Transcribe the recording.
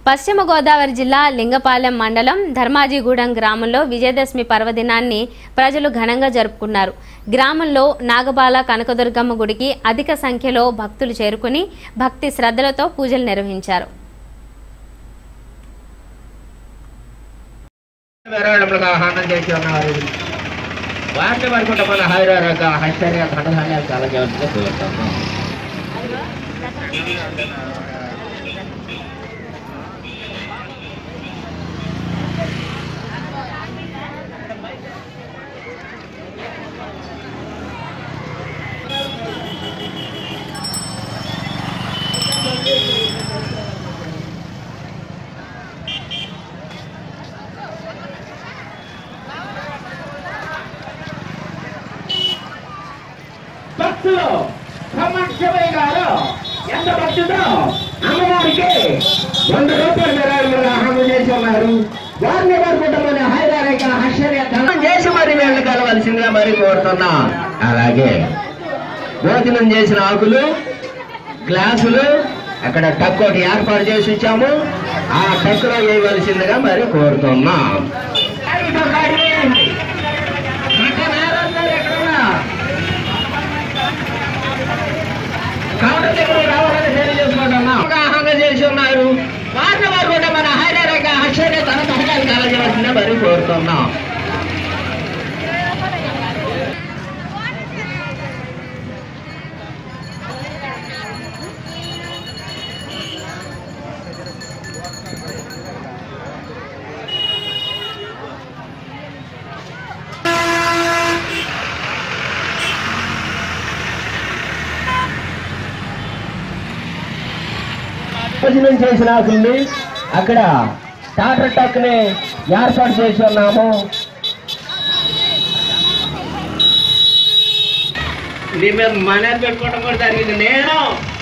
పశ్చిమ గోదావరి జిల్లా లింగపాలెం మండలం ధర్మాజిగూడెం గ్రామంలో విజయదశమి పర్వదినాన్ని ప్రజలు ఘనంగా జరుపుకున్నారు గ్రామంలో నాగబాల కనకదుర్గమ్మ గుడికి అధిక సంఖ్యలో భక్తులు చేరుకుని భక్తి శ్రద్ధలతో పూజలు నిర్వహించారు వేరేళ్ళములుగా ఆహ్వానం చేసి ఉన్నారు వాటిని వరకు మన హైరారక హైశ్వర్య ధనధాన్యాలు చాలా జాగ్రత్తగా కోరుతాము భక్తులు ఖమ్మశివయ్య గారు ఎంత భక్తుడు అమ్మవారికి వంద రూపాయలు విరాళములు ఆహ్వానం చేసి ఉన్నారు వారిని కోరుకుంటామని హైదరాబాద్ హర్షర్య ధనం చేసి మరి వీళ్ళు కలవలసిందిగా మరి కోరుతున్నా అలాగే భోజనం చేసిన ఆకులు గ్లాసులు అక్కడ టక్ ఒకటి ఏర్పాటు చేసి ఇచ్చాము ఆ టక్కులో వేయవలసిందిగా మరి కోరుతున్నాం కౌంటర్ దగ్గర రావాలని తెలియజేసుకుంటున్నాం అవగాహన చేసి ఉన్నారు వారిని వారు కూడా మన హైదరాబాద్ ఆశ్చర్య తన తనకాలు కలగవలసిందే మరి కోరుతున్నాం భోజనం చేసిన ఆకుల్ని అక్కడ టాటర్ టక్ ని ఏర్పాటు చేసి ఉన్నాము దీని మీద మన పెట్టుకోవడం కూడా జరిగింది నేను